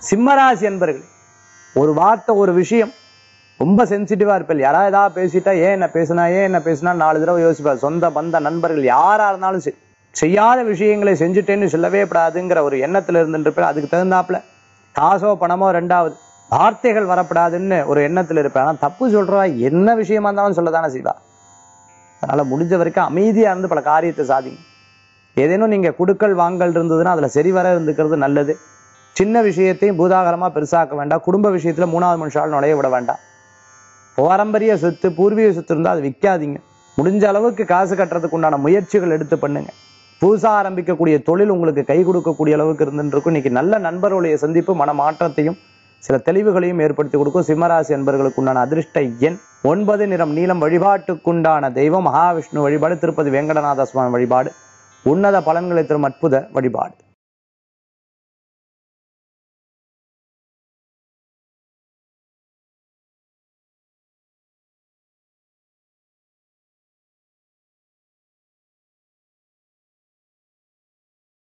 சிம்மராசி என்பர்கள் ஒரு வார்த்தை ஒரு விஷயம் ரொம்ப சென்சிட்டிவா இருப்பேன் யாராவது ஏதாவது பேசிட்டா ஏன் என்ன பேசுனா ஏன் என்ன பேசுனா நாலு தடவை யோசிப்பார் சொந்த பந்த நண்பர்கள் யாரா இருந்தாலும் சரி செய்யாத விஷயங்களை செஞ்சுட்டேன்னு சொல்லவே கூடாதுங்கிற ஒரு எண்ணத்துல இருந்துட்டு அதுக்கு தகுந்தாப்புல காசோ பணமோ ரெண்டாவது வார்த்தைகள் வரப்படாதுன்னு ஒரு எண்ணத்துல இருப்பேன் ஆனா தப்பு சொல்றா என்ன விஷயமா இருந்தாலும் சொல்லதானே செய்வா அதனால முடிஞ்ச வரைக்கும் அமைதியா இருந்து பல காரியத்தை சாதிங்க ஏதேனும் நீங்க குடுக்கல் வாங்கல் இருந்ததுன்னா அதுல சரிவர இருந்துக்கிறது நல்லது சின்ன விஷயத்தையும் பூதாகரமா பெருசாக்க வேண்டாம் குடும்ப விஷயத்துல மூணாவது மனுஷால் நுழைய விட வேண்டாம் பாரம்பரிய சொத்து பூர்வீக சொத்து இருந்தால் அது விற்காதீங்க முடிஞ்ச அளவுக்கு காசு கட்டுறதுக்கு உண்டான முயற்சிகள் எடுத்து பண்ணுங்க புதுசா ஆரம்பிக்கக்கூடிய தொழில் உங்களுக்கு கை கொடுக்கக்கூடிய அளவுக்கு இருந்துட்டு இருக்கும் இன்னைக்கு நல்ல நண்பர்களுடைய சந்திப்பு மன மாற்றத்தையும் சில தெளிவுகளையும் ஏற்படுத்தி கொடுக்கும் சிம்மராசி என்பர்களுக்கு உண்டான அதிர்ஷ்ட எண் ஒன்பது நிறம் நீளம் வழிபாட்டுக்குண்டான தெய்வம் மகாவிஷ்ணு வழிபாடு திருப்பதி வெங்கடநாத சுவாமி வழிபாடு உன்னத பலன்களை தரும் அற்புத வழிபாடு